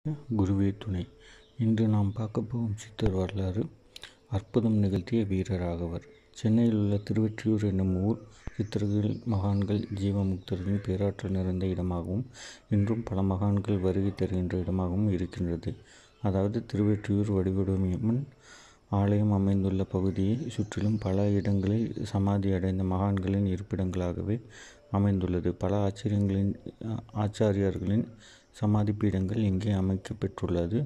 குருவே துணை இன்று நாம் பார்க்க போகும் சித்தர் வரலாறு அற்புதம் நிகழ்த்திய வீரராகவர் சென்னையில் உள்ள திருவொற்றியூர் என்னும் ஊர் சித்தர்கள் மகான்கள் ஜீவமுக்தர்களின் பேராற்றல் நிறைந்த இடமாகவும் இன்றும் பல மகான்கள் வருகை தருகின்ற இடமாகவும் இருக்கின்றது அதாவது திருவொற்றியூர் வடிவடையம்மன் ஆலயம் அமைந்துள்ள பகுதியை சுற்றிலும் பல இடங்களில் சமாதி அடைந்த மகான்களின் இருப்பிடங்களாகவே அமைந்துள்ளது பல ஆச்சரியங்களின் ஆச்சாரியர்களின் சமாதி பீடங்கள் இங்கே அமைக்கப்பெற்றுள்ளது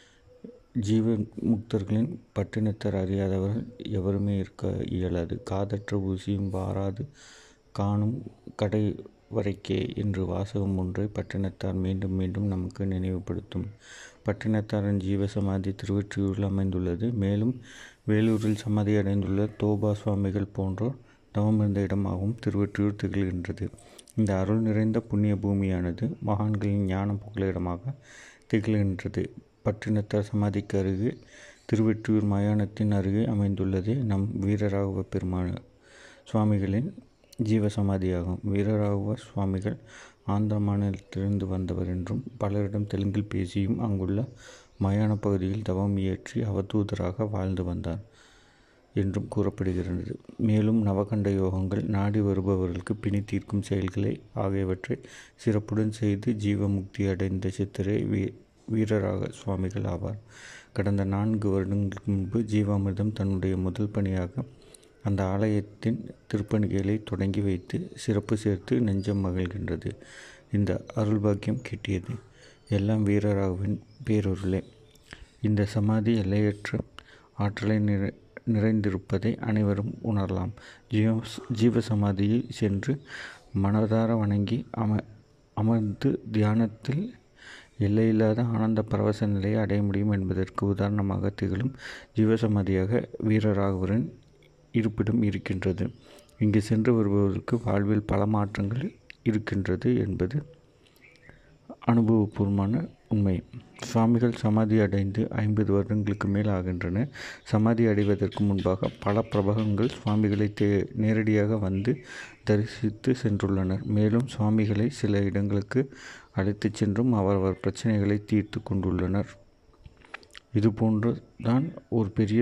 ஜீவ முக்தர்களின் பட்டினத்தார் அறியாதவர்கள் எவருமே இருக்க இயலாது காதற்ற ஊசியும் வாராது காணும் கடை வரைக்கே என்று வாசகம் ஒன்றை பட்டினத்தார் மீண்டும் மீண்டும் நமக்கு நினைவுபடுத்தும் பட்டினத்தாரின் ஜீவ சமாதி திருவொற்றியூரில் அமைந்துள்ளது மேலும் வேலூரில் சமாதி அடைந்துள்ள தோபா சுவாமிகள் போன்றோர் தவமிருந்த இடமாகவும் திருவொற்றியூர் திகழ்கின்றது இந்த அருள் நிறைந்த புண்ணிய பூமியானது மகான்களின் ஞானம் புகலிடமாக திகழ்கின்றது பட்டினத்தார் சமாதிக்கு அருகே திருவொற்றியூர் மயானத்தின் அருகே அமைந்துள்ளது நம் வீரராகவ பெருமாள் சுவாமிகளின் ஜீவ சமாதியாகும் வீரராகவ சுவாமிகள் ஆந்திர மாநிலத்திலிருந்து வந்தவர் என்றும் பலரிடம் தெலுங்கில் பேசியும் அங்குள்ள மயான பகுதியில் தவம் இயற்றி அவதூதராக வாழ்ந்து வந்தார் என்றும் கூறப்படுகிறது மேலும் நவகண்ட யோகங்கள் நாடி வருபவர்களுக்கு பிணி தீர்க்கும் செயல்களை ஆகியவற்றை சிறப்புடன் செய்து ஜீவமுக்தி அடைந்த சித்தரே வீ வீரராக சுவாமிகள் ஆவார் கடந்த நான்கு வருடங்களுக்கு முன்பு ஜீவாமிர்தம் தன்னுடைய முதல் பணியாக அந்த ஆலயத்தின் திருப்பணிகளை தொடங்கி வைத்து சிறப்பு சேர்த்து நெஞ்சம் மகிழ்கின்றது இந்த அருள் பாக்கியம் கிட்டியது எல்லாம் வீரராகவின் பேரொருளே இந்த சமாதி எல்லையற்ற ஆற்றலை நிறை நிறைந்திருப்பதை அனைவரும் உணரலாம் ஜீவ ஜீவ சமாதியில் சென்று மனதார வணங்கி அம அமர்ந்து தியானத்தில் எல்லையில்லாத ஆனந்த பரவச நிலையை அடைய முடியும் என்பதற்கு உதாரணமாக திகழும் ஜீவசமாதியாக வீரராகவரின் இருப்பிடம் இருக்கின்றது இங்கு சென்று வருபவர்களுக்கு வாழ்வில் பல மாற்றங்கள் இருக்கின்றது என்பது அனுபவபூர்வமான உண்மை சுவாமிகள் சமாதி அடைந்து ஐம்பது வருடங்களுக்கு மேல் ஆகின்றன சமாதி அடைவதற்கு முன்பாக பல பிரபகங்கள் சுவாமிகளை தே நேரடியாக வந்து தரிசித்து சென்றுள்ளனர் மேலும் சுவாமிகளை சில இடங்களுக்கு அழைத்து சென்றும் அவரவர் பிரச்சனைகளை தீர்த்து கொண்டுள்ளனர் இதுபோன்று தான் ஒரு பெரிய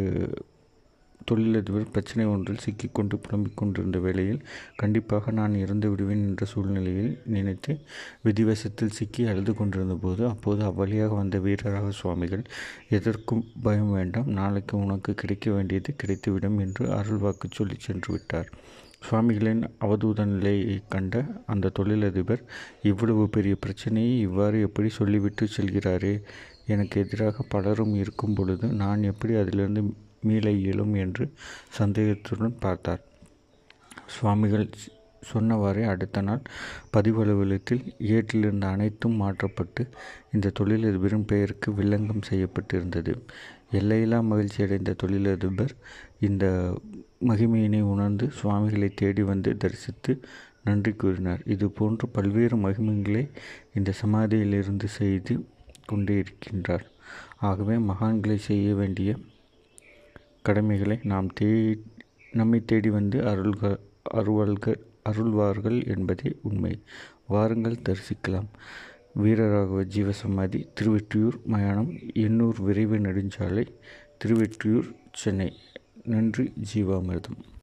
தொழிலதிபர் பிரச்சனை ஒன்றில் சிக்கிக்கொண்டு புலம்பிக் கொண்டிருந்த வேளையில் கண்டிப்பாக நான் இறந்து விடுவேன் என்ற சூழ்நிலையில் நினைத்து விதிவசத்தில் சிக்கி அழுது கொண்டிருந்த போது அப்போது அவ்வழியாக வந்த வீரராக சுவாமிகள் எதற்கும் பயம் வேண்டாம் நாளைக்கு உனக்கு கிடைக்க வேண்டியது கிடைத்துவிடும் என்று அருள் வாக்கு சொல்லி சென்று விட்டார் சுவாமிகளின் அவதூத நிலையை கண்ட அந்த தொழிலதிபர் இவ்வளவு பெரிய பிரச்சனையை இவ்வாறு எப்படி சொல்லிவிட்டு செல்கிறாரே எனக்கு எதிராக பலரும் இருக்கும் பொழுது நான் எப்படி அதிலிருந்து மீள இயலும் என்று சந்தேகத்துடன் பார்த்தார் சுவாமிகள் சொன்னவாறே அடுத்த நாள் பதிவு அலுவலகத்தில் ஏட்டிலிருந்த அனைத்தும் மாற்றப்பட்டு இந்த தொழிலதிபரின் பெயருக்கு வில்லங்கம் செய்யப்பட்டிருந்தது எல்லையில்லா மகிழ்ச்சியடைந்த தொழிலதிபர் இந்த மகிமையினை உணர்ந்து சுவாமிகளை தேடி வந்து தரிசித்து நன்றி கூறினார் இது போன்று பல்வேறு மகிமைகளை இந்த சமாதியிலிருந்து செய்து கொண்டே இருக்கின்றார் ஆகவே மகான்களை செய்ய வேண்டிய கடமைகளை நாம் தே நம்மை தேடி வந்து அருள்க அருள்கள் அருள்வார்கள் என்பதே உண்மை வாருங்கள் தரிசிக்கலாம் வீரராகவ ஜீவசமாதி திருவெற்றியூர் மயானம் எண்ணூர் விரைவு நெடுஞ்சாலை திருவெற்றியூர் சென்னை நன்றி ஜீவாமிர்தம்